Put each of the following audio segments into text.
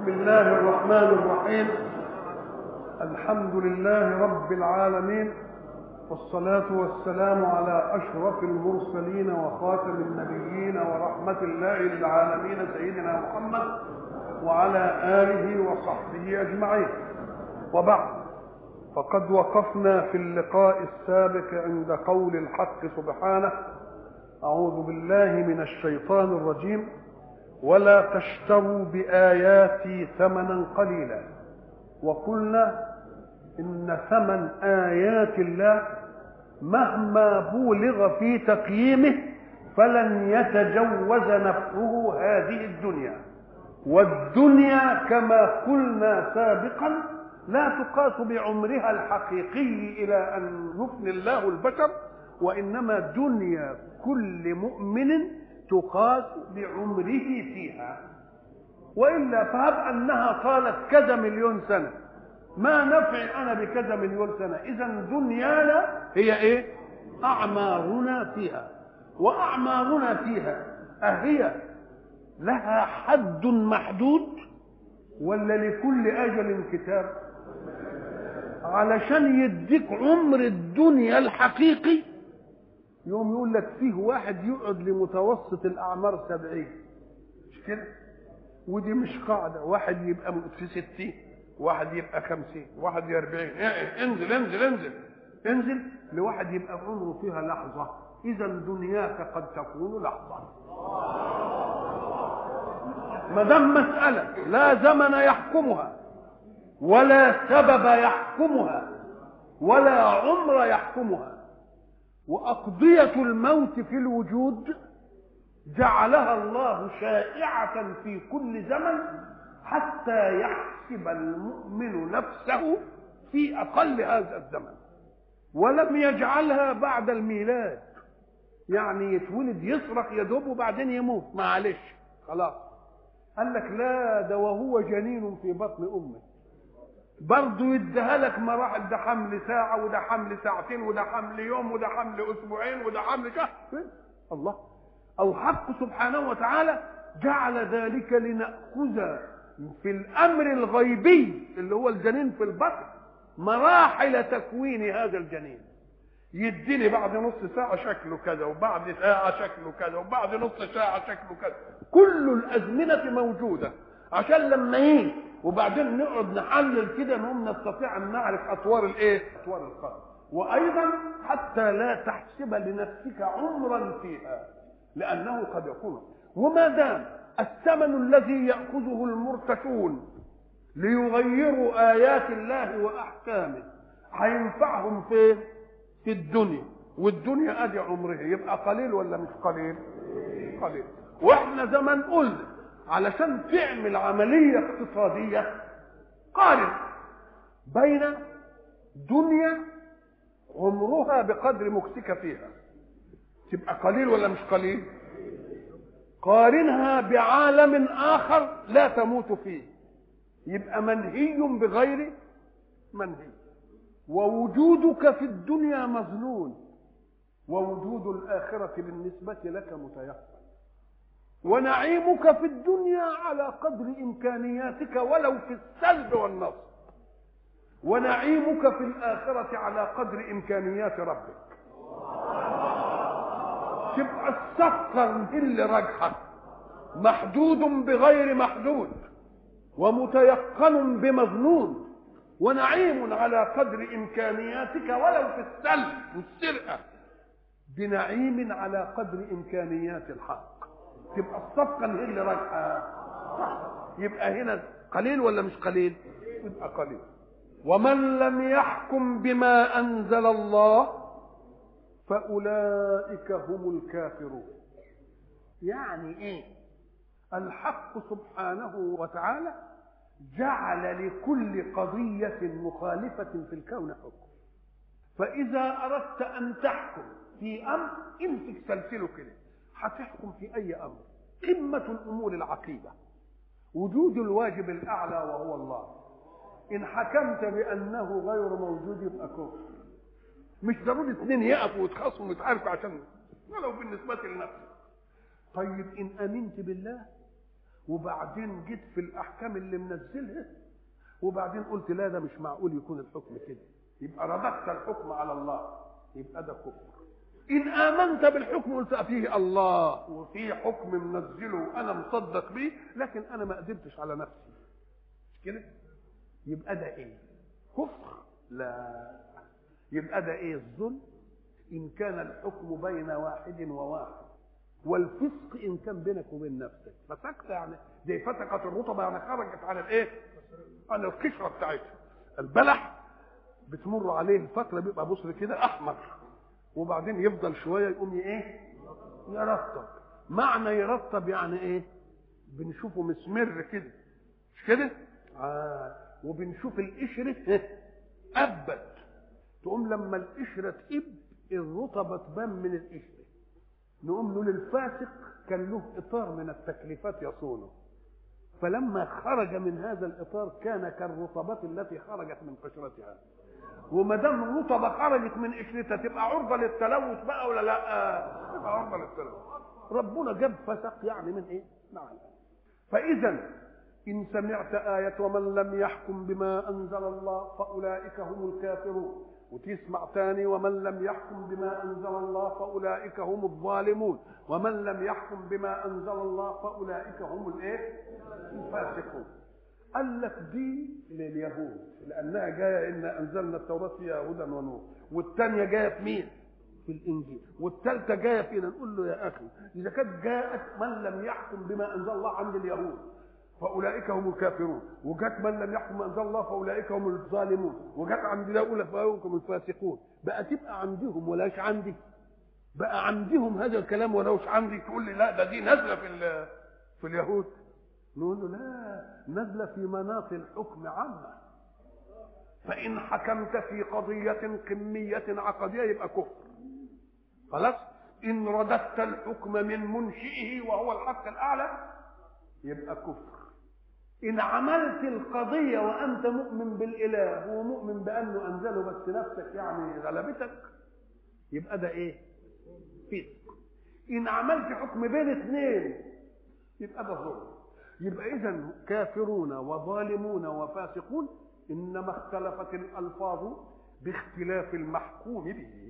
بسم الله الرحمن الرحيم الحمد لله رب العالمين والصلاة والسلام على أشرف المرسلين وخاتم النبيين ورحمة الله للعالمين سيدنا محمد وعلى آله وصحبه أجمعين وبعد فقد وقفنا في اللقاء السابق عند قول الحق سبحانه أعوذ بالله من الشيطان الرجيم ولا تشتروا بآياتي ثمنا قليلا وقلنا إن ثمن آيات الله مهما بولغ في تقييمه فلن يتجوز نفعه هذه الدنيا والدنيا كما قلنا سابقا لا تقاس بعمرها الحقيقي إلى أن يفني الله البشر وإنما دنيا كل مؤمن تقاس بعمره فيها والا فهب انها طالت كذا مليون سنه ما نفعي انا بكذا مليون سنه اذا دنيانا هي ايه اعمارنا فيها واعمارنا فيها اهي لها حد محدود ولا لكل اجل كتاب علشان يديك عمر الدنيا الحقيقي يوم يقول لك فيه واحد يقعد لمتوسط الاعمار سبعين مش كده ودي مش قاعده واحد يبقى في ستين واحد يبقى خمسين واحد يبقى أربعين انزل انزل انزل انزل لواحد يبقى عمره فيها لحظه اذا دنياك قد تكون لحظه ما دام مساله لا زمن يحكمها ولا سبب يحكمها ولا عمر يحكمها وأقضية الموت في الوجود جعلها الله شائعة في كل زمن حتى يحسب المؤمن نفسه في أقل هذا الزمن ولم يجعلها بعد الميلاد يعني يتولد يصرخ يدوب وبعدين يموت معلش خلاص قال لك لا ده وهو جنين في بطن امه برضه يديها لك مراحل ده حمل ساعة وده حمل ساعتين وده حمل يوم وده حمل أسبوعين وده حمل شهر الله الحق سبحانه وتعالى جعل ذلك لنأخذ في الأمر الغيبي اللي هو الجنين في البطن مراحل تكوين هذا الجنين يديني بعد نص ساعة شكله كذا وبعد ساعة شكله كذا وبعد نص ساعة شكله كذا كل الأزمنة موجودة عشان لما يجي وبعدين نقعد نحلل كده نقوم نستطيع ان نعرف اطوار الايه؟ اطوار القلب. وايضا حتى لا تحسب لنفسك عمرا فيها لانه قد يكون وما دام الثمن الذي ياخذه المرتشون ليغيروا ايات الله واحكامه هينفعهم فين؟ في الدنيا والدنيا ادي عمره يبقى قليل ولا مش قليل؟ قليل واحنا زمان قلنا علشان تعمل عملية اقتصادية قارن بين دنيا عمرها بقدر مكسك فيها تبقى قليل ولا مش قليل قارنها بعالم آخر لا تموت فيه يبقى منهي بغير منهي ووجودك في الدنيا مظنون ووجود الآخرة بالنسبة لك متيقن ونعيمك في الدنيا على قدر امكانياتك ولو في السلب والنصب ونعيمك في الاخره على قدر امكانيات ربك تبقى الصفقه اللي راجحه محدود بغير محدود ومتيقن بمظنون ونعيم على قدر امكانياتك ولو في السلب والسرقه بنعيم على قدر امكانيات الحق تبقى الصفقة هي اللي راجحة يبقى هنا قليل ولا مش قليل؟ يبقى قليل ومن لم يحكم بما أنزل الله فأولئك هم الكافرون يعني إيه؟ الحق سبحانه وتعالى جعل لكل قضية مخالفة في الكون حكم فإذا أردت أن تحكم في أمر امسك سلسله كده هتحكم في اي امر قمه الامور العقيده وجود الواجب الاعلى وهو الله ان حكمت بانه غير موجود يبقى كفر مش ضروري اثنين يقفوا ويتخاصموا ويتعاركوا عشان ولو بالنسبه لنفسك طيب ان امنت بالله وبعدين جيت في الاحكام اللي منزلها وبعدين قلت لا ده مش معقول يكون الحكم كده يبقى رددت الحكم على الله يبقى ده كفر ان امنت بالحكم قلت فيه الله وفي حكم منزله وانا مصدق به لكن انا ما قدرتش على نفسي مش كده يبقى ده ايه كفر لا يبقى ده ايه الظلم ان كان الحكم بين واحد وواحد والفسق ان كان بينك وبين نفسك فسكت يعني دي فتقت الرطبه يعني خرجت عن الايه عن القشره بتاعتها البلح بتمر عليه الفتره بيبقى بصر كده احمر وبعدين يفضل شويه يقوم ايه يرطب معنى يرطب يعني ايه بنشوفه مسمر كده مش كده آه. وبنشوف القشره ابت تقوم لما القشره تئب الرطبه تبان من القشره نقوم نقول الفاسق كان له اطار من التكليفات يصونه فلما خرج من هذا الاطار كان كالرطبات التي خرجت من قشرتها وما دام الرطبه خرجت من قشرتها تبقى عرضه للتلوث بقى ولا لا؟ تبقى عرضه للتلوث ربنا جاب فسق يعني من ايه؟ نعم فاذا ان سمعت ايه ومن لم يحكم بما انزل الله فاولئك هم الكافرون وتسمع تاني ومن لم يحكم بما انزل الله فاولئك هم الظالمون ومن لم يحكم بما انزل الله فاولئك هم الايه الفاسقون قال لك دي لليهود لانها جايه ان انزلنا التوراه فيها هدى ونور والثانيه جايه في مين في الانجيل والثالثه جايه فينا نقول له يا اخي اذا كانت جاءت من لم يحكم بما انزل الله عند اليهود فاولئك هم الكافرون وجت من لم يحكم انزل الله فاولئك هم الظالمون وجت عند الاولى فاولئك هم الفاسقون بقى تبقى عندهم ولاش عندي بقى عندهم هذا الكلام ولوش عندي تقول لي لا ده دي نازله في في اليهود نقول له لا نازله في مناط الحكم عامه فان حكمت في قضيه قميه عقديه يبقى كفر خلاص ان رددت الحكم من منشئه وهو الحق الاعلى يبقى كفر إن عملت القضية وأنت مؤمن بالإله ومؤمن بأنه أنزله بس نفسك يعني غلبتك يبقى ده إيه؟ فسق إن عملت حكم بين اثنين يبقى ده ظلم يبقى إذا كافرون وظالمون وفاسقون إنما اختلفت الألفاظ باختلاف المحكوم به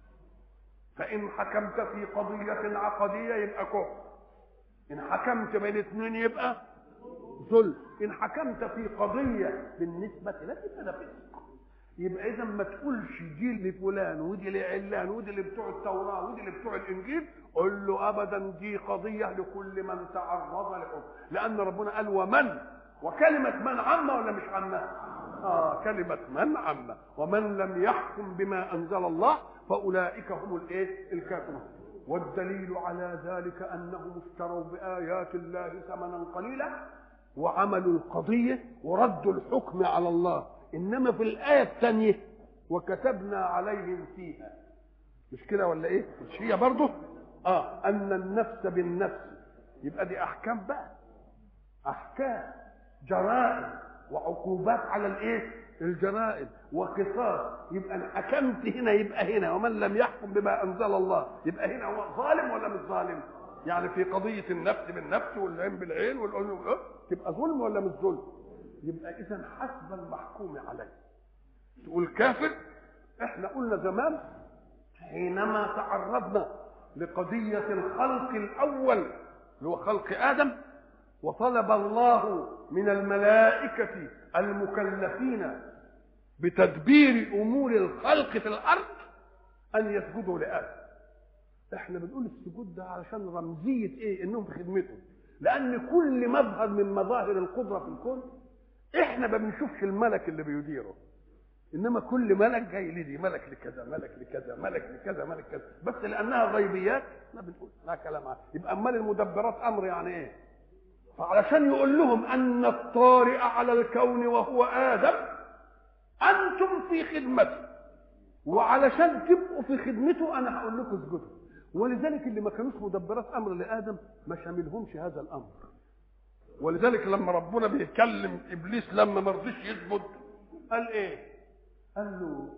فإن حكمت في قضية عقدية يبقى كفر إن حكمت بين اثنين يبقى ظلم إن حكمت في قضية بالنسبة لك يبقى ده فسق يبقى إذا ما تقولش دي لفلان ودي لعلان ودي اللي بتوع التوراة ودي اللي بتوع الإنجيل قل له أبدا دي قضية لكل من تعرض لحكم لأن ربنا قال ومن وكلمة من عامة ولا مش عامة؟ آه كلمة من عامة ومن لم يحكم بما أنزل الله فأولئك هم الإيه؟ الكافرون والدليل على ذلك انهم اشتروا بايات الله ثمنا قليلا وعملوا القضيه وردوا الحكم على الله انما في الايه الثانيه وكتبنا عليهم فيها مش كده ولا ايه مش هي برضه اه ان النفس بالنفس يبقى دي احكام بقى احكام جرائم وعقوبات على الايه الجرائم وقصاص يبقى ان حكمت هنا يبقى هنا ومن لم يحكم بما انزل الله يبقى هنا هو ظالم ولا مش ظالم يعني في قضيه النفس بالنفس والعين بالعين والعين تبقى ظلم ولا مش ظلم يبقى اذا حسب المحكوم عليه تقول كافر احنا قلنا زمان حينما تعرضنا لقضيه الخلق الاول اللي هو خلق ادم وطلب الله من الملائكه المكلفين بتدبير امور الخلق في الارض ان يسجدوا لادم احنا بنقول السجود ده علشان رمزيه ايه انهم في خدمته لان كل مظهر من مظاهر القدره في الكون احنا ما بنشوفش الملك اللي بيديره انما كل ملك جاي لي دي ملك لكذا ملك لكذا ملك لكذا ملك كذا بس لانها غيبيات ما بنقول لا كلام عنها يبقى امال المدبرات امر يعني ايه فعلشان يقول لهم ان الطارئ على الكون وهو ادم انتم في خدمته وعلشان تبقوا في خدمته انا هقول لكم اسجدوا ولذلك اللي ما كانوش مدبرات امر لادم ما شاملهمش هذا الامر ولذلك لما ربنا بيكلم ابليس لما ما رضيش يسجد قال ايه قال له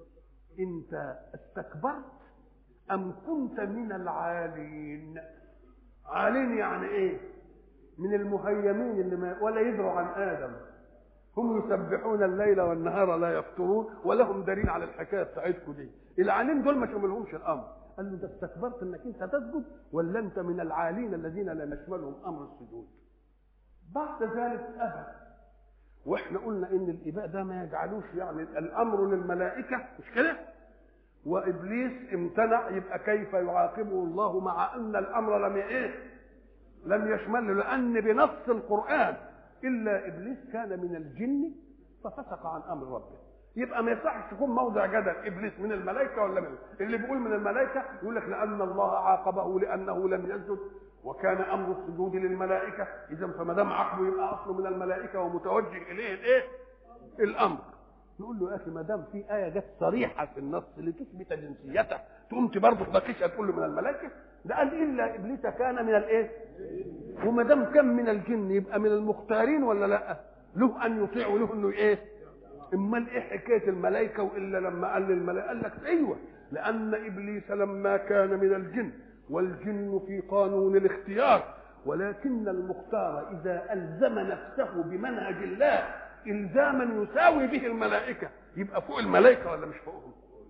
انت استكبرت ام كنت من العالين عالين يعني ايه من المهيمين اللي ما ولا يدروا عن ادم هم يسبحون الليل والنهار لا يفترون ولهم دليل على الحكايه بتاعتكم دي العالين دول ما شملهمش الامر قال له ده استكبرت انك انت تسجد ولا انت من العالين الذين لا يشملهم امر السجود بعد ذلك ابى واحنا قلنا ان الاباء ده ما يجعلوش يعني الامر للملائكه مش كده وابليس امتنع يبقى كيف يعاقبه الله مع ان الامر لم ايه لم يشمله لان بنص القران الا ابليس كان من الجن ففسق عن امر ربه يبقى ما يصحش تكون موضع جدل ابليس من الملائكه ولا من اللي بيقول من الملائكه يقول لك لان الله عاقبه لانه لم يسجد وكان امر السجود للملائكه اذا فما دام عقله يبقى اصله من الملائكه ومتوجه اليه الايه؟ الامر نقول له يا اخي ما دام في ايه جت صريحه في النص لتثبت جنسيته تقوم برضه تناقشها تقول له من الملائكه ده قال الا ابليس كان من الايه؟ وما دام كان من الجن يبقى من المختارين ولا لا؟ له ان يطيعوا له انه ايه؟ امال ايه حكايه الملائكه والا لما قال للملائكه قال لك ايوه لان ابليس لما كان من الجن والجن في قانون الاختيار ولكن المختار اذا الزم نفسه بمنهج الله الزاما يساوي به الملائكه يبقى فوق الملائكه ولا مش فوقهم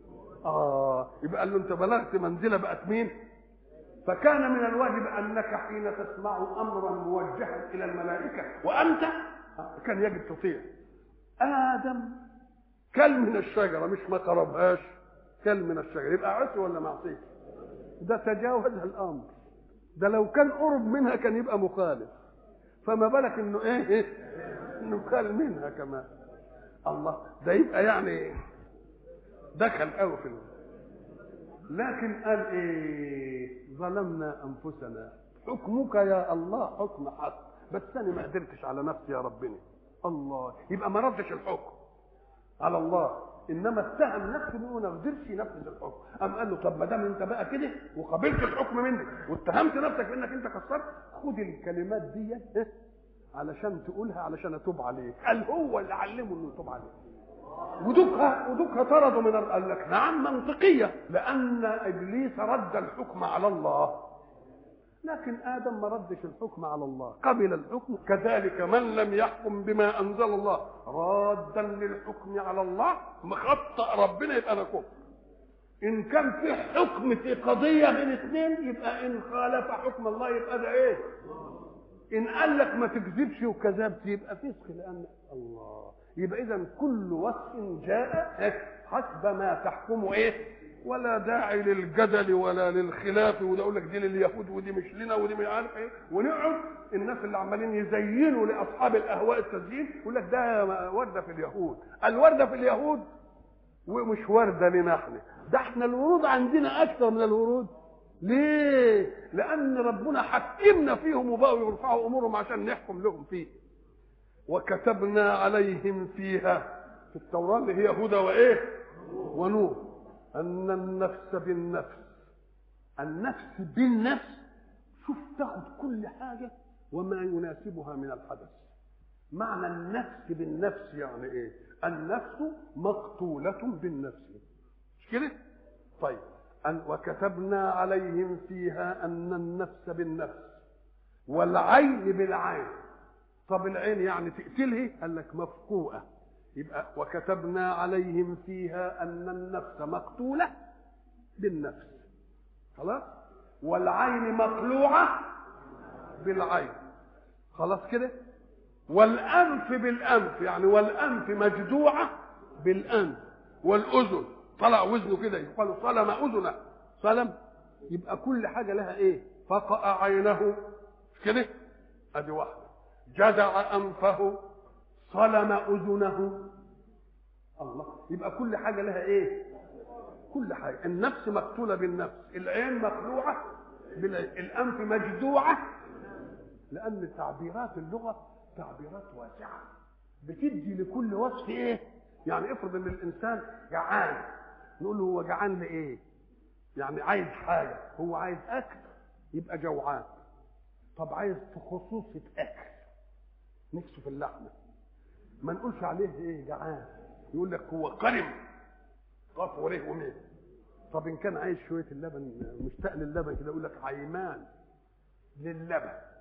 اه يبقى قال له انت بلغت منزله بقت مين فكان من الواجب انك حين تسمع امرا موجها الى الملائكه وانت كان يجب تطيع ادم كل من الشجره مش ما قربهاش كل من الشجره يبقى عصي ولا معصيه ده تجاوز الامر ده لو كان قرب منها كان يبقى مخالف فما بالك انه ايه, إيه؟ انه كل منها كمان الله ده يبقى يعني دخل قوي في الوقت. لكن قال ايه ظلمنا انفسنا حكمك يا الله حكم حق بس انا ما قدرتش على نفسي يا ربنا الله يبقى ما ردش الحكم على الله انما اتهم نفسه انه ما قدرش ينفذ الحكم قام قال له طب ما دام انت بقى كده وقبلت الحكم منك واتهمت نفسك بانك انت كسرت خد الكلمات دي إيه؟ علشان تقولها علشان اتوب عليك قال هو اللي علمه انه يتوب عليك ودكها ودكها طردوا من ال- قال لك نعم منطقيه لان ابليس رد الحكم على الله لكن ادم ما ردش الحكم على الله قبل الحكم كذلك من لم يحكم بما انزل الله رادا للحكم على الله مخطئ ربنا يبقى انا كفر ان كان في حكم في قضيه بين اثنين يبقى ان خالف حكم الله يبقى ده ايه ان قال لك ما تكذبش وكذبت يبقى فسق لان الله يبقى اذا كل وصف جاء حسب ما تحكمه ايه ولا داعي للجدل ولا للخلاف وده يقول لك دي لليهود ودي مش لنا ودي مش عارف ايه ونقعد الناس اللي عمالين يزينوا لاصحاب الاهواء التزيين يقول لك ده ورده في اليهود الورده في اليهود ومش ورده لنا احنا ده احنا الورود عندنا اكثر من الورود ليه؟ لأن ربنا حكمنا فيهم وبقوا يرفعوا أمورهم عشان نحكم لهم فيه. وكتبنا عليهم فيها في التوراة اللي هي هدى وإيه؟ ونور أن النفس بالنفس النفس بالنفس شوف تاخد كل حاجة وما يناسبها من الحدث معنى النفس بالنفس يعني ايه النفس مقتولة بالنفس مش كده طيب أن وكتبنا عليهم فيها أن النفس بالنفس والعين بالعين طب العين يعني تقتله قال لك مفقوءة يبقى وكتبنا عليهم فيها أن النفس مقتولة بالنفس خلاص والعين مقلوعة بالعين خلاص كده والأنف بالأنف يعني والأنف مجدوعة بالأنف والأذن طلع وزنه كده يقال صلم أذنه صلم يبقى كل حاجة لها إيه فقأ عينه كده أدي واحدة جدع أنفه صلم أذنه الله يبقى كل حاجة لها إيه كل حاجة النفس مقتولة بالنفس العين مقلوعة بالعين الأنف مجدوعة لأن تعبيرات اللغة تعبيرات واسعة بتدي لكل وصف إيه يعني افرض ان الانسان جعان نقول له هو جعان لايه يعني عايز حاجه هو عايز اكل يبقى جوعان طب عايز في خصوصة اكل نفسه في اللحمه ما نقولش عليه ايه جعان يقول لك هو قرم قاف وريه ومين طب ان كان عايز شويه اللبن مشتاق للبن كده يقول لك عيمان للبن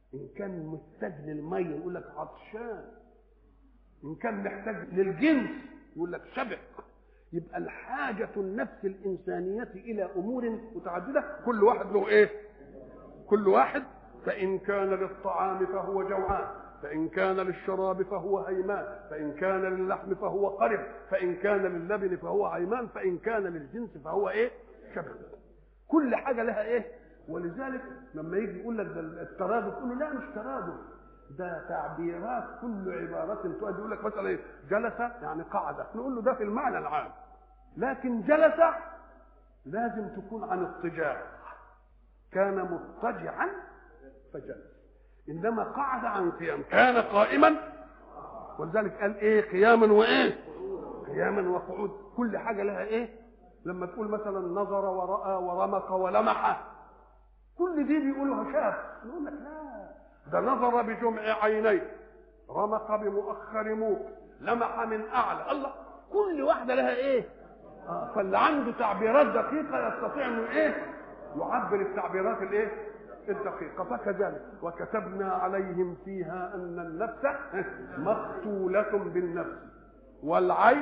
ان كان محتاج للميه يقول لك عطشان ان كان محتاج للجنس يقول لك شبع يبقى الحاجة النفس الإنسانية إلى أمور متعددة كل واحد له إيه؟ كل واحد فإن كان للطعام فهو جوعان فإن كان للشراب فهو هيمان فإن كان للحم فهو قرب فإن كان للبن فهو عيمان فإن كان للجنس فهو إيه؟ شبع كل حاجة لها إيه؟ ولذلك لما يجي يقول لك ده الترادف تقول له لا مش ترادف ده تعبيرات كل عبارة تؤدي يقول لك مثلا ايه جلس يعني قعد نقول له ده في المعنى العام لكن جلس لازم تكون عن اضطجاع كان مضطجعا فجلس انما قعد عن قيام كان قائما ولذلك قال ايه قياما وايه قياما وقعود كل حاجه لها ايه لما تقول مثلا نظر وراى ورمق ولمح كل دي بيقولوا شاف نقول لك لا ده نظر بجمع عينيه رمق بمؤخر موق لمح من اعلى الله كل واحده لها ايه آه فاللي عنده تعبيرات دقيقه يستطيع انه ايه يعبر التعبيرات الايه الدقيقه فكذلك وكتبنا عليهم فيها ان النفس مقتوله بالنفس والعين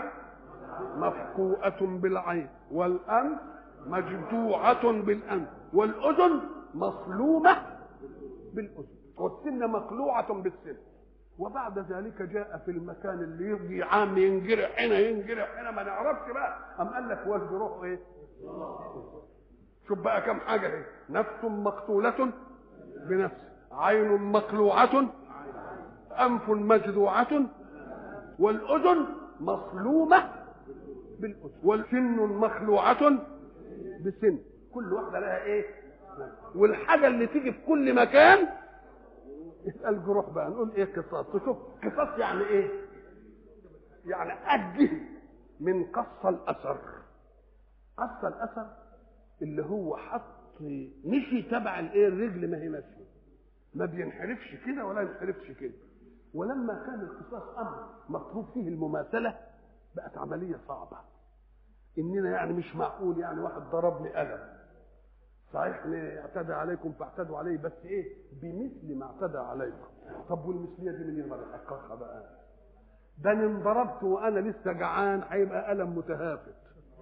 مفقوءة بالعين والأنف مجدوعة بالأنف والأذن مصلومة بالأذن والسن مقلوعة بالسن وبعد ذلك جاء في المكان اللي يجي عام ينجرح هنا ينجرح هنا ما نعرفش بقى أم قال لك والجروح إيه؟ شوف بقى كم حاجة إيه؟ نفس مقتولة بنفس عين مقلوعة أنف مجدوعة والأذن مصلومة بالأذن والسن مخلوعة بسن كل واحدة لها إيه؟ والحاجة اللي تيجي في كل مكان الجروح بقى نقول ايه قصاص تشوف قصاص يعني ايه يعني أده من قص الأثر قص الأثر اللي هو حط مشي تبع الايه الرجل ما هي ماشيه ما بينحرفش كده ولا ينحرفش كده ولما كان القصاص امر مطلوب فيه المماثله بقت عمليه صعبه اننا يعني مش معقول يعني واحد ضربني قلم صحيح اعتدى عليكم فاعتدوا عليه بس ايه بمثل ما اعتدى عليكم طب والمثليه دي منين ما بحققها بقى ده انا انضربت وانا لسه جعان هيبقى الم متهافت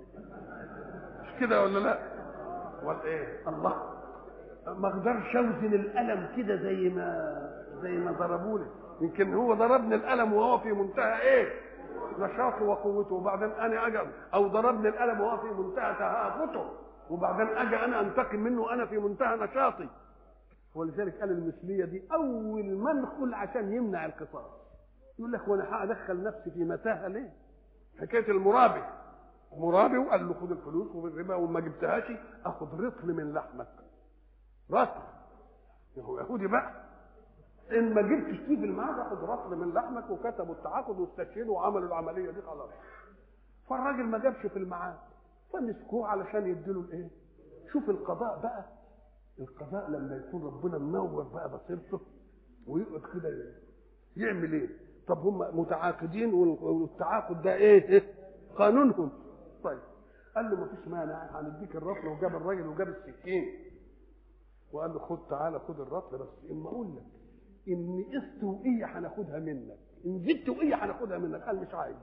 مش كده ولا لا ولا ايه الله ما اقدرش اوزن الالم كده زي ما زي ما ضربوني يمكن هو ضربني الالم وهو في منتهى ايه نشاطه وقوته وبعدين انا اجي او ضربني الالم وهو في منتهى تهافته وبعدين اجي انا انتقم منه انا في منتهى نشاطي ولذلك قال المثليه دي اول منخل عشان يمنع القصاص يقول لك وانا هدخل نفسي في متاهه ليه؟ حكايه المرابي مرابي وقال له خد الفلوس والربا وما جبتهاش اخد رطل من لحمك رطل هو يهودي بقى ان ما جبتش فيه في الميعاد اخد رطل من لحمك وكتبوا التعاقد واستشهدوا وعملوا العمليه دي خلاص فالراجل ما جابش في الميعاد فمسكوه علشان يديله الايه شوف القضاء بقى القضاء لما يكون ربنا منور بقى بصيرته ويقعد كده يعمل ايه طب هم متعاقدين والتعاقد ده ايه, إيه؟ قانونهم طيب قال له مفيش مانع هنديك الرطل وجاب الراجل وجاب السكين وقال له خد تعالى خد الرطل بس اما اقول لك ان قسط وقيه هناخدها منك ان زدت وقيه هناخدها منك قال مش عايز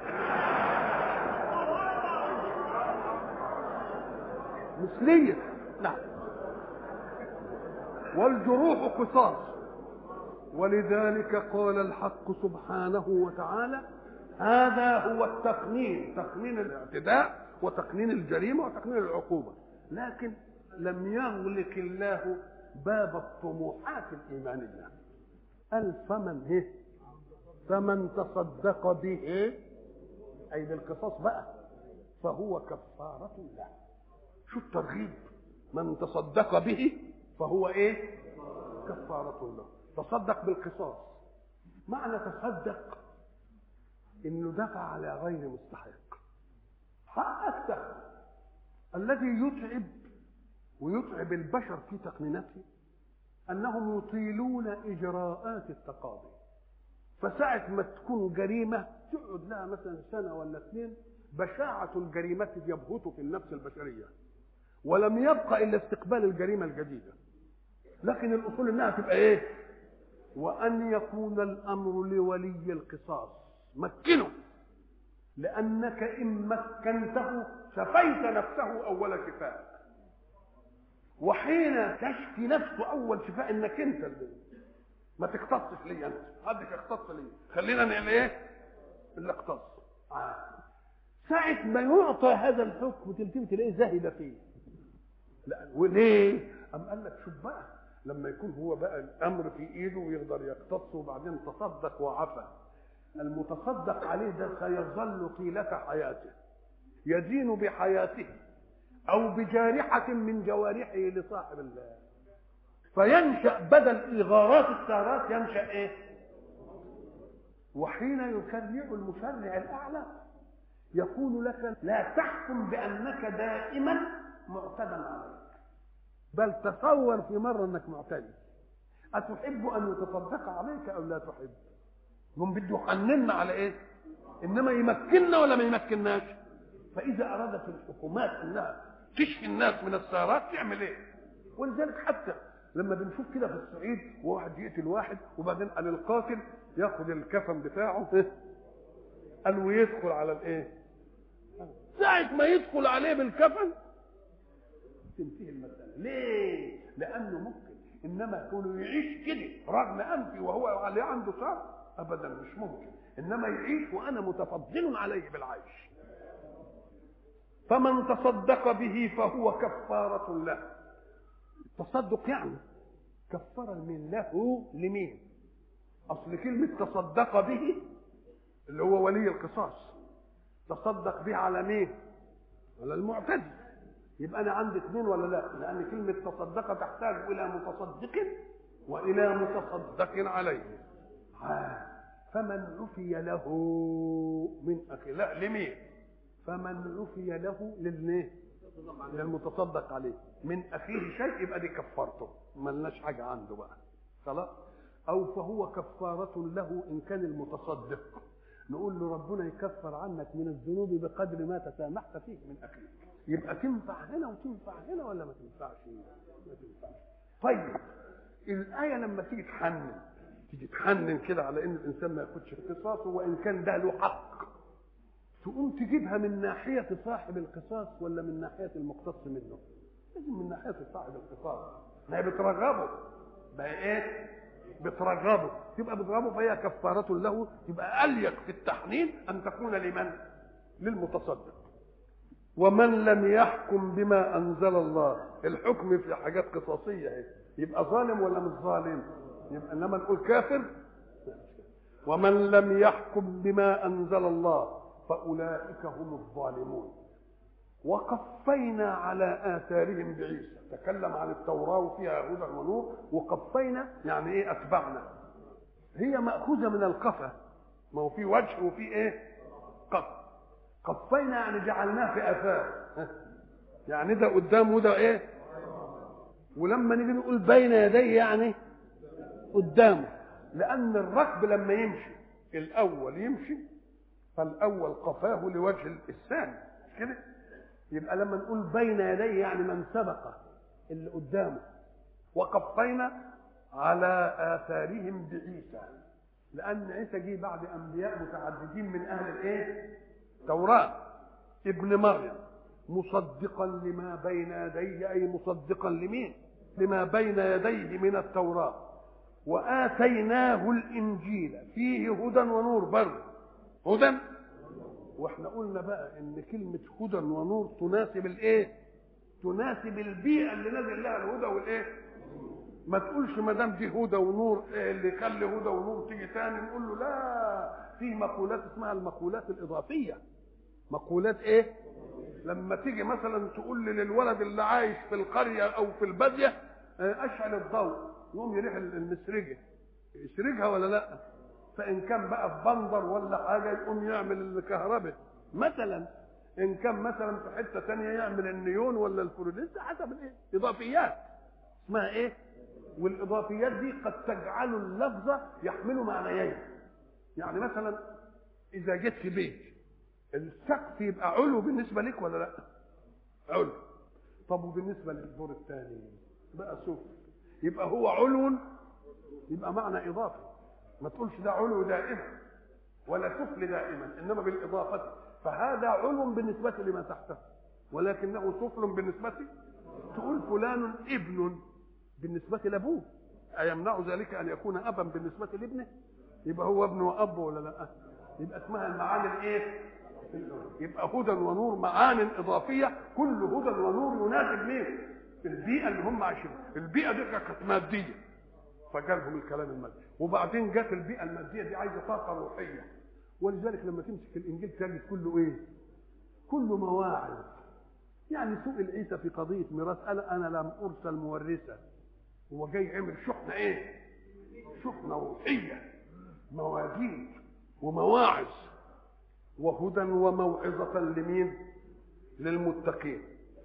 مثلية نعم والجروح قصاص ولذلك قال الحق سبحانه وتعالى هذا هو التقنين تقنين الاعتداء وتقنين الجريمة وتقنين العقوبة لكن لم يغلق الله باب الطموحات الإيمانية قال فمن هي فمن تصدق به أي بالقصاص بقى فهو كفارة له شو الترغيب من تصدق به فهو ايه كفارة له تصدق بالقصاص معنى تصدق انه دفع على غير مستحق حقك تاخذ الذي يتعب ويتعب البشر في تقنينته انهم يطيلون اجراءات التقاضي فساعة ما تكون جريمة تقعد لها مثلا سنة ولا اثنين بشاعة الجريمة يبهت في النفس البشرية ولم يبقى الا استقبال الجريمه الجديده لكن الاصول انها تبقى ايه وأن يكون الأمر لولي القصاص مكنه لأنك إن مكنته شفيت نفسه أول شفاء وحين تشفي نفسه أول شفاء إنك أنت اللي ما تقتصش لي أنت حدش يقتص لي خلينا نعمل إيه اللي اقتص آه. ساعة ما يعطى هذا الحكم تلتفت تلاقيه ذهب فيه لا وليه؟ أم قال لك شوف بقى لما يكون هو بقى الأمر في إيده ويقدر يقتص وبعدين تصدق وعفى المتصدق عليه ده سيظل طيلة حياته يدين بحياته أو بجارحة من جوارحه لصاحب الله فينشأ بدل إغارات السهرات ينشأ إيه؟ وحين يشرع المشرع الأعلى يقول لك لا تحكم بأنك دائما معتدى عليك بل تصور في مرة أنك معتدي أتحب أن يتصدق عليك أو لا تحب هم بده يحننا على إيه إنما يمكننا ولا ما يمكنناش فإذا أرادت الحكومات أنها تشفي الناس من السهرات تعمل إيه ولذلك حتى لما بنشوف كده في الصعيد وواحد يقتل واحد وبعدين قال القاتل ياخد الكفن بتاعه قال ويدخل على الايه ساعة ما يدخل عليه بالكفن تنتهي المسألة ليه؟ لأنه ممكن إنما كونه يعيش كده رغم أنفي وهو عليه عنده صار أبدا مش ممكن إنما يعيش وأنا متفضل عليه بالعيش فمن تصدق به فهو كفارة له التصدق يعني كفر من له لمين اصل كلمه تصدق به اللي هو ولي القصاص تصدق به على مين على المعتدي يبقى انا عندي اثنين ولا لا لان كلمه تصدق تحتاج الى متصدق والى متصدق عليه فمن عفي له من اخي لا لمين فمن عفي له للنيه للمتصدق عليه من اخيه شيء يبقى دي كفارته ملناش حاجه عنده بقى خلاص او فهو كفاره له ان كان المتصدق نقول له ربنا يكفر عنك من الذنوب بقدر ما تسامحت فيه من اخيك يبقى تنفع هنا وتنفع هنا ولا ما تنفعش ما تنفعش طيب الايه لما تيجي تحنن تيجي تحنن كده على ان الانسان ما ياخدش قصاصه وان كان ده له حق تقوم تجيبها من ناحية صاحب القصاص ولا من ناحية المقتص منه؟ لازم من ناحية صاحب القصاص ما هي بترغبه بقى ايه؟ بترغبه تبقى بترغبه فهي كفارة له يبقى أليق في التحنين أن تكون لمن؟ للمتصدق ومن لم يحكم بما أنزل الله الحكم في حاجات قصاصية اهي يبقى ظالم ولا مش ظالم؟ يبقى انما نقول كافر ومن لم يحكم بما أنزل الله فأولئك هم الظالمون وقفينا على آثارهم بعيسى تكلم عن التوراة وفيها هدى ونور وقفينا يعني ايه أتبعنا هي مأخوذة من القفا ما هو في وجه وفي ايه قف قفينا يعني جعلناه في آثار يعني ده قدام وده ايه ولما نيجي نقول بين يديه يعني قدامه لأن الركب لما يمشي الأول يمشي فالاول قفاه لوجه الثاني كده يبقى لما نقول بين يديه يعني من سبق اللي قدامه وقفينا على اثارهم بعيسى لان عيسى جه بعد انبياء متعددين من اهل الايه توراة ابن مريم مصدقا لما بين يديه اي مصدقا لمين لما بين يديه من التوراه واتيناه الانجيل فيه هدى ونور بر هدى واحنا قلنا بقى ان كلمه هدى ونور تناسب الايه تناسب البيئه اللي نازل لها الهدى والايه ما تقولش ما دام دي هدى ونور إيه اللي يخلي هدى ونور تيجي تاني نقول له لا في مقولات اسمها المقولات الاضافيه مقولات ايه لما تيجي مثلا تقول لي للولد اللي عايش في القريه او في الباديه اشعل الضوء يقوم يريح المسرجه يسرجها ولا لا فان كان بقى في بندر ولا حاجه يقوم يعمل الكهرباء مثلا ان كان مثلا في حته ثانيه يعمل النيون ولا الفلوريسنس حسب الايه اضافيات اسمها ايه والاضافيات دي قد تجعل اللفظ يحمل معنيين يعني مثلا اذا جيت في بيت السقف يبقى علو بالنسبه لك ولا لا علو طب وبالنسبه للدور الثاني بقى سفل يبقى هو علو يبقى معنى اضافي ما تقولش ده علو دائما ولا سفل دائما انما بالاضافه فهذا علو بالنسبه لما تحته ولكنه سفل بالنسبه تقول فلان ابن بالنسبه لابوه أيمنع ذلك أن يكون أبا بالنسبة لابنه؟ يبقى هو ابن وأب ولا لا؟ يبقى اسمها المعاني الإيه؟ يبقى هدى ونور معان إضافية كل هدى ونور يناسب مين؟ البيئة اللي هم عايشين البيئة دي كانت مادية فجالهم الكلام المادي وبعدين جت البيئة المادية دي عايزة طاقة روحية ولذلك لما تمسك الإنجيل تجد كله إيه؟ كله مواعظ يعني سئل عيسى في قضية ميراث قال أنا لم أرسل مورثا هو جاي يعمل شحنة ايه شحنة روحية مواجيد ومواعظ وهدى وموعظة لمين للمتقين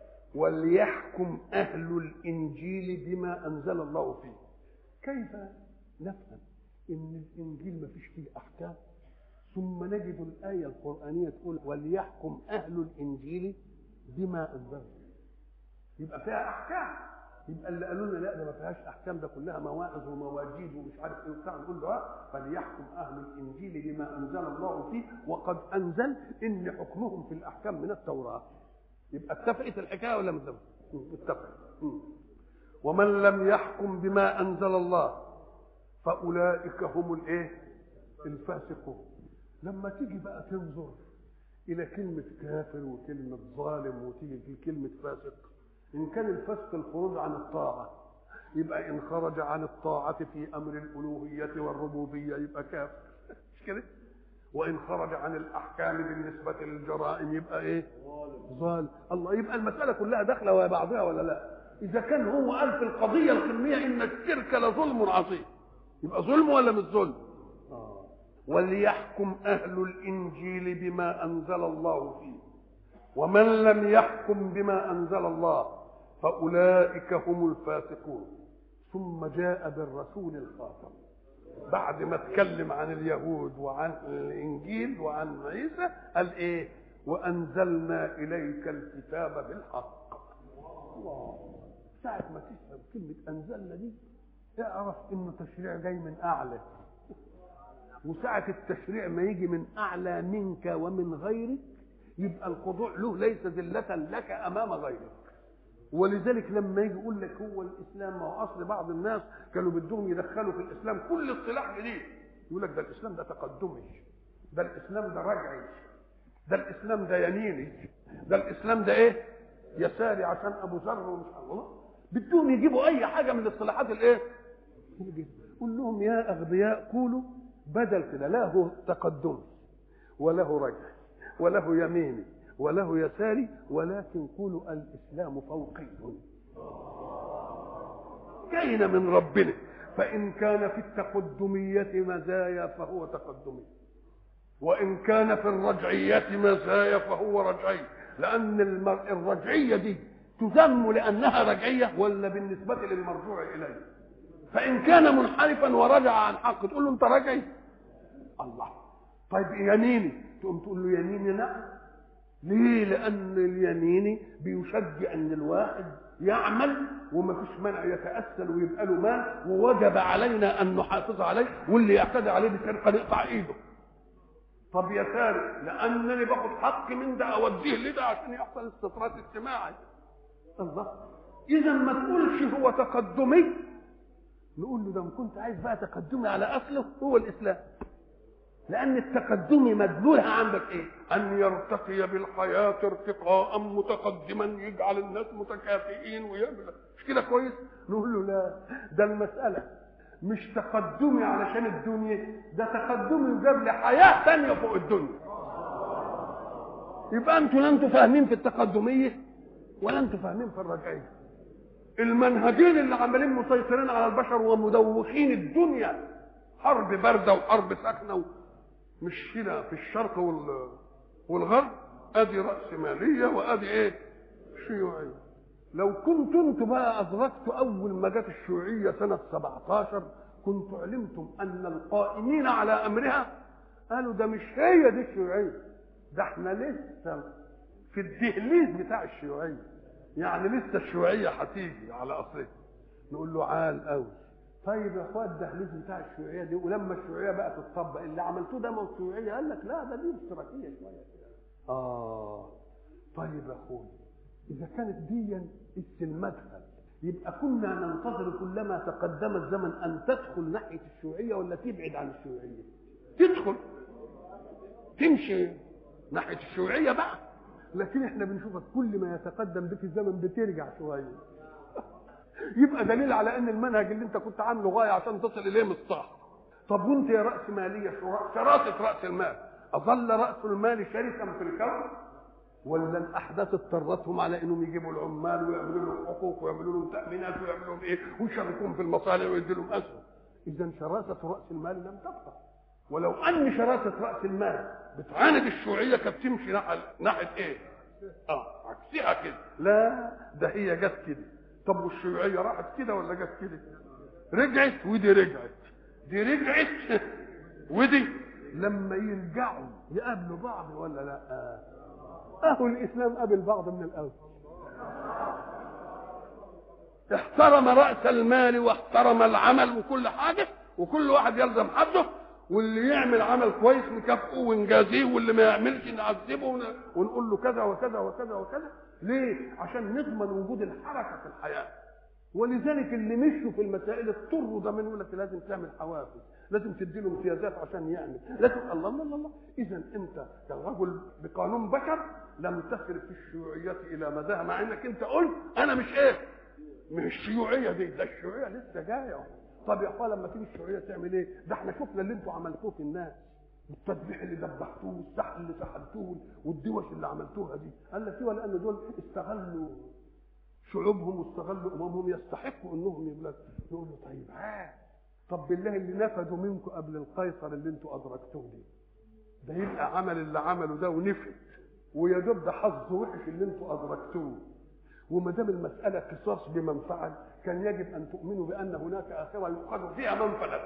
وليحكم أهل الإنجيل بما أنزل الله فيه كيف نفهم إن الإنجيل ما فيش فيه أحكام ثم نجد الآية القرآنية تقول وليحكم أهل الإنجيل بما أنزل يبقى فيها أحكام يبقى اللي قالوا لنا لا ده ما فيهاش احكام ده كلها مواعظ ومواجيد ومش عارف ايه وبتاع نقول له اه فليحكم اهل الانجيل بما انزل الله فيه وقد انزل ان حكمهم في الاحكام من التوراه يبقى اتفقت الحكايه ولا مش اتفقت ومن لم يحكم بما انزل الله فاولئك هم الايه الفاسقون لما تيجي بقى تنظر الى كلمه كافر وكلمه ظالم وتيجي في كلمه فاسق إن كان الفسق الخروج عن الطاعة يبقى إن خرج عن الطاعة في أمر الألوهية والربوبية يبقى كافر مش كده؟ وإن خرج عن الأحكام بالنسبة للجرائم يبقى إيه؟ ظالم الله يبقى المسألة كلها داخلة ويا بعضها ولا لا؟ إذا كان هو قال في القضية القمية إن الشرك لظلم عظيم يبقى ظلم ولا مش ظلم؟ آه. وليحكم أهل الإنجيل بما أنزل الله فيه ومن لم يحكم بما أنزل الله فأولئك هم الفاسقون ثم جاء بالرسول الخاتم بعد ما اتكلم عن اليهود وعن الإنجيل وعن عيسى قال إيه وأنزلنا إليك الكتاب بالحق الله ساعة ما تفهم كلمة أنزلنا دي اعرف إنه تشريع جاي من أعلى وساعة التشريع ما يجي من أعلى منك ومن غيرك يبقى الخضوع له ليس ذلة لك أمام غيرك ولذلك لما يجي يقول لك هو الاسلام ما هو اصل بعض الناس كانوا بدهم يدخلوا في الاسلام كل اصطلاح جديد يقول لك ده الاسلام ده تقدمي ده الاسلام ده رجعي ده الاسلام ده يميني ده الاسلام ده ايه يساري عشان ابو ذر ومش الله بدهم يجيبوا اي حاجه من الاصطلاحات الايه قول لهم يا اغبياء قولوا بدل كده له تقدمي وله رجعي وله يميني وله يساري ولكن قولوا الاسلام فوقي كاين من ربنا فان كان في التقدميه مزايا فهو تقدمي وان كان في الرجعيه مزايا فهو رجعي لان الرجعيه دي تذم لانها رجعيه ولا بالنسبه للمرجوع اليه فان كان منحرفا ورجع عن حق تقول له انت رجعي الله طيب يميني تقوم تقول له يميني نعم ليه لان اليميني بيشجع ان الواحد يعمل وما فيش مانع يتأسل ويبقى له مال ووجب علينا ان نحافظ عليه واللي يعتدي عليه بسرقه نقطع ايده طب يا ساري لانني باخد حقي من ده اوديه لده عشان يحصل استطراد اجتماعي الله اذا ما تقولش هو تقدمي نقول له ده ما كنت عايز بقى تقدمي على اصله هو الاسلام لأن التقدم مدلولها عندك إيه؟ أن يرتقي بالحياة ارتقاء متقدما يجعل الناس متكافئين ويعمل مش كده كويس؟ نقول له لا ده المسألة مش تقدمي علشان الدنيا ده تقدمي يجاب لي حياة ثانية فوق الدنيا يبقى أنتوا لا أنتوا فاهمين في التقدمية ولا أنتوا فاهمين في الرجعية المنهجين اللي عمالين مسيطرين على البشر ومدوخين الدنيا حرب باردة وحرب ساخنة مش هنا في الشرق والغرب ادي راس ماليه وادي ايه شيوعيه لو كنت انتم بقى ادركت اول ما جت الشيوعيه سنه 17 كنت علمتم ان القائمين على امرها قالوا ده مش هي دي الشيوعيه ده احنا لسه في الدهليز بتاع الشيوعيه يعني لسه الشيوعيه هتيجي على اصلها نقول له عال قوي طيب يا اخوات الدهليز بتاع الشيوعيه دي ولما الشيوعيه بقى تطبق اللي عملتوه ده ما هو الشيوعيه قال لك لا ده دي اشتراكيه شويه اه طيب يا اخوي اذا كانت دي المدخل يبقى كنا ننتظر كلما تقدم الزمن ان تدخل ناحيه الشيوعيه ولا تبعد عن الشيوعيه تدخل تمشي ناحيه الشيوعيه بقى لكن احنا بنشوفك كل ما يتقدم بك الزمن بترجع شويه يبقى دليل على ان المنهج اللي انت كنت عامله غايه عشان تصل اليه مش صح طب وانت يا راس ماليه شراسه راس المال اظل راس المال شرسا في الكون ولا الاحداث اضطرتهم على انهم يجيبوا العمال ويعملوا لهم حقوق ويعملوا لهم تامينات ويعملوا لهم ايه ويشاركوهم في المصالح ويدوا لهم اسهم اذا شراسه راس المال لم تبقى ولو ان شراسه راس المال بتعاند الشيوعيه كانت تمشي ناحيه ايه؟ اه عكسها كده لا ده هي جت كده طب والشيوعيه راحت كده ولا جت كده؟ رجعت ودي رجعت دي رجعت ودي لما يرجعوا يقابلوا بعض ولا لا؟ اهو الاسلام قابل بعض من الاول احترم راس المال واحترم العمل وكل حاجه وكل واحد يلزم حده واللي يعمل عمل كويس نكافئه ونجازيه واللي ما يعملش نعذبه ونقول له كذا وكذا وكذا وكذا ليه؟ عشان نضمن وجود الحركه في الحياه ولذلك اللي مشوا في المسائل اضطروا ده من يقول لك لازم تعمل حوافز لازم تدي له امتيازات عشان يعمل لازم الله الله الله اذا انت كرجل بقانون بشر لم تصل في الشيوعيات الى مداها مع انك انت قلت انا مش ايه مش الشيوعيه دي ده الشيوعيه لسه جايه طب يا اخوان لما تيجي الشيوعيه تعمل ايه؟ ده احنا شفنا اللي انتوا عملتوه في الناس التذبيح اللي ذبحتوه والسحل اللي سحلتوه والدوش اللي عملتوها دي قال لك ايوه لان دول استغلوا شعوبهم واستغلوا اممهم يستحقوا انهم يقول يقول له طيب ها طب بالله اللي نفذوا منكم قبل القيصر اللي انتوا ادركتوه دي ده يبقى عمل اللي عمله ده ونفذ ويا دوب ده حظ وحش اللي انتوا ادركتوه وما دام المساله قصاص بمن فعل كان يجب ان تؤمنوا بان هناك اخره يؤخذ فيها من فلت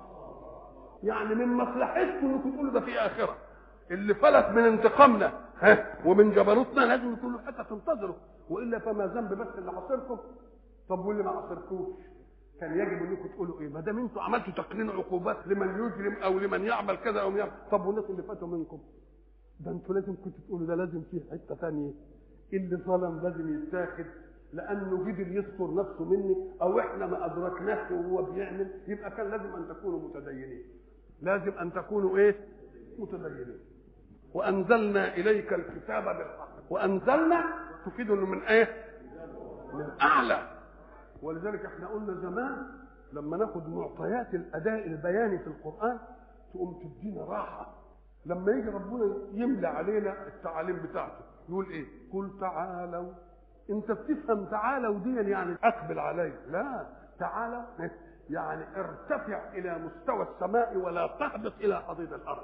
يعني من مصلحتكم انكم تقولوا ده في اخره اللي فلت من انتقامنا ها ومن جبروتنا لازم تقولوا حتى تنتظروا والا فما ذنب بس اللي عصركم طب واللي ما عصركوش كان يجب انكم تقولوا ايه ما دام انتوا عملتوا تقنين عقوبات لمن يجرم او لمن يعمل كذا او يعمل طب والناس اللي فاتوا منكم ده انتوا لازم كنتوا تقولوا ده لازم فيه حته ثانيه اللي ظلم لازم يتاخد لانه قدر يستر نفسه مني او احنا ما ادركناش وهو بيعمل يبقى كان لازم ان تكونوا متدينين لازم ان تكونوا ايه متدينين وانزلنا اليك الكتاب بالحق وانزلنا تفيد انه من ايه من اعلى ولذلك احنا قلنا زمان لما ناخد معطيات الاداء البياني في القران تقوم تدينا راحه لما يجي ربنا يملى علينا التعاليم بتاعته يقول ايه قل تعالوا انت بتفهم تعالوا دي يعني اقبل علي لا تعالوا يعني ارتفع الى مستوى السماء ولا تهبط الى حضيض الارض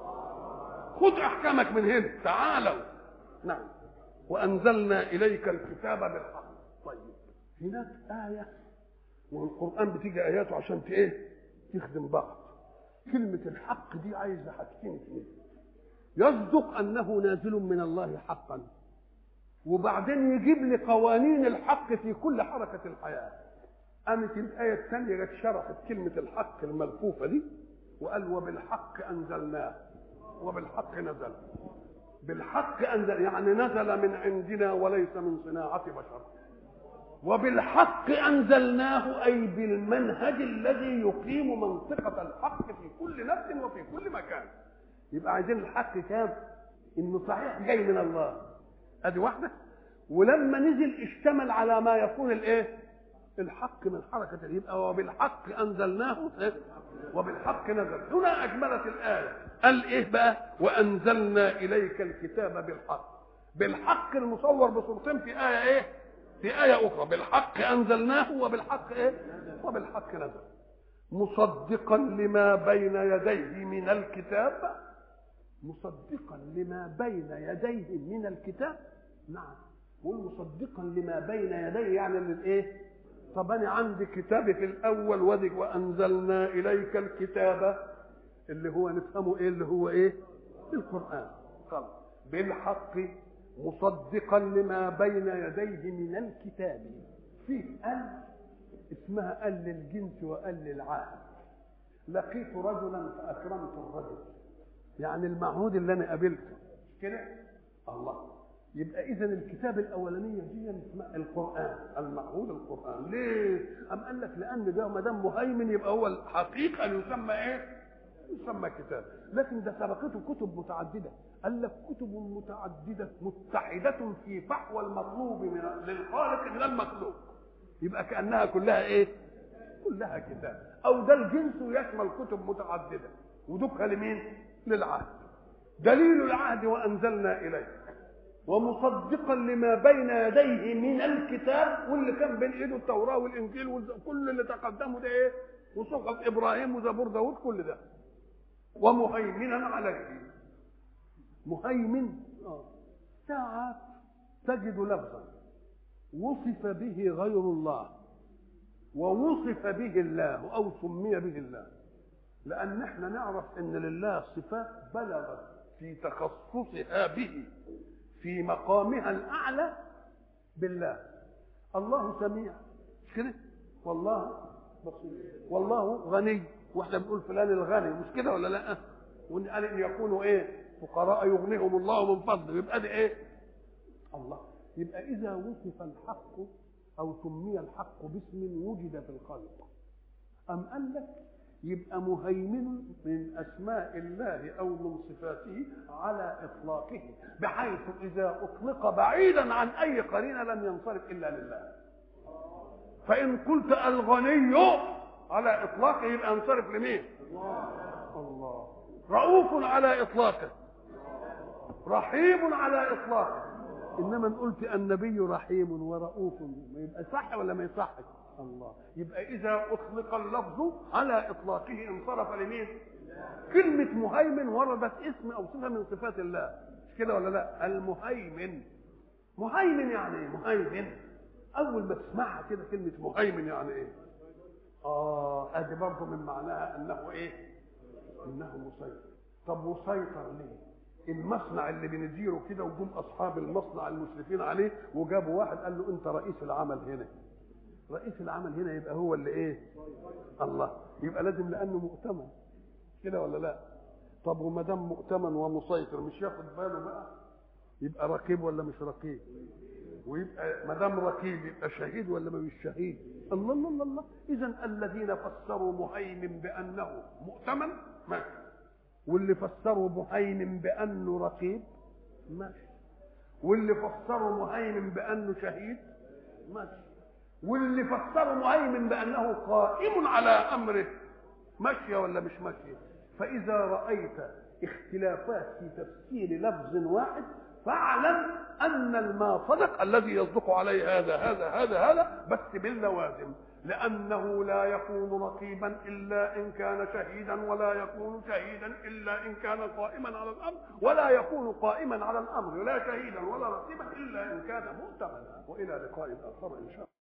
خذ احكامك من هنا تعالوا نعم وانزلنا اليك الكتاب بالحق طيب هناك ايه والقران بتيجي اياته عشان ايه تخدم بعض كلمه الحق دي عايزه حاجتين اثنين يصدق انه نازل من الله حقا وبعدين يجيب لي قوانين الحق في كل حركه الحياه قامت الايه الثانيه جت شرحت كلمه الحق الملفوفه دي وقال وبالحق انزلناه وبالحق نزل بالحق انزل يعني نزل من عندنا وليس من صناعه بشر وبالحق انزلناه اي بالمنهج الذي يقيم منطقه الحق في كل نفس وفي كل مكان يبقى عايزين الحق كام انه صحيح جاي من الله ادي واحده ولما نزل اشتمل على ما يكون الايه الحق من حركه يبقى وبالحق انزلناه وبالحق نزل هنا اجملت الايه قال ايه بقى وانزلنا اليك الكتاب بالحق بالحق المصور بصورتين في ايه ايه في ايه اخرى بالحق انزلناه وبالحق ايه وبالحق نزل مصدقا لما بين يديه من الكتاب مصدقا لما بين يديه من الكتاب نعم والمصدقا لما بين يديه يعني للايه طب انا عندي كتابي في الاول وذك وانزلنا اليك الكتاب اللي هو نفهمه ايه اللي هو ايه القران قال بالحق مصدقا لما بين يديه من الكتاب فيه ال اسمها قال للجنس وقال للعهد لقيت رجلا فاكرمت الرجل يعني المعهود اللي انا قابلته مش كده الله يبقى اذا الكتاب الاولانيه دي اسمها القران المعهود القران ليه ام قال لك لان ده ما دام مهيمن يبقى هو الحقيقه يسمى ايه يسمى كتاب لكن ده سبقته كتب متعدده قال لك كتب متعدده متحده في فحوى المطلوب من للخالق من المخلوق يبقى كانها كلها ايه كلها كتاب او ده الجنس يشمل كتب متعدده ودكها لمين للعهد دليل العهد وانزلنا اليك ومصدقا لما بين يديه من الكتاب واللي كان بين ايده التوراه والانجيل وكل اللي تقدمه ده ايه وصحف ابراهيم وزبور داود كل ده ومهيمنا عليه مهيمن ساعات تجد لفظا وصف به غير الله ووصف به الله او سمي به الله لان احنا نعرف ان لله صفات بلغت في تخصصها به في مقامها الاعلى بالله الله سميع مش كده والله بصير والله غني واحنا بنقول فلان الغني مش كده ولا لا وان قال ان يكونوا ايه فقراء يغنيهم الله من فضله يبقى ده ايه الله يبقى اذا وصف الحق او سمي الحق باسم وجد في الخلق ام قال لك يبقى مهيمن من اسماء الله او من صفاته على اطلاقه بحيث اذا اطلق بعيدا عن اي قرينه لم ينصرف الا لله فان قلت الغني على اطلاقه يبقى ينصرف لمين الله رؤوف على اطلاقه رحيم على اطلاقه انما ان قلت النبي رحيم ورؤوف ما يبقى صح ولا ما يصحش الله يبقى اذا اطلق اللفظ على اطلاقه انصرف لمين كلمه مهيمن وردت اسم او صفه من صفات الله مش كده ولا لا المهيمن مهيمن يعني ايه مهيمن اول ما تسمعها كده كلمه مهيمن يعني ايه اه ادي برضه من معناها انه ايه انه مسيطر طب مسيطر ليه المصنع اللي بنديره كده وجم اصحاب المصنع المشرفين عليه وجابوا واحد قال له انت رئيس العمل هنا رئيس العمل هنا يبقى هو اللي ايه الله يبقى لازم لانه مؤتمن كده ولا لا طب وما دام مؤتمن ومسيطر مش ياخد باله بقى يبقى رقيب ولا مش رقيب ويبقى ما دام رقيب يبقى شهيد ولا ما مش شهيد الله الله الله, الله. اذا الذين فسروا مهيمن بانه مؤتمن ماشي واللي فسروا مهيمن بانه رقيب ماشي واللي فسروا مهيمن بانه شهيد ماشي واللي فسروا مهيمن بانه قائم على امره ماشيه ولا مش ماشيه فاذا رايت اختلافات في تفسير لفظ واحد فاعلم ان الما صدق الذي يصدق عليه هذا هذا هذا هذا بس باللوازم لأنه لا يكون رقيبا إلا إن كان شهيدا ولا يكون شهيدا إلا إن كان قائما على الأمر ولا يكون قائما على الأمر لا شهيدا ولا رقيبا إلا إن كان مؤتمنا وإلى لقاء آخر إن شاء الله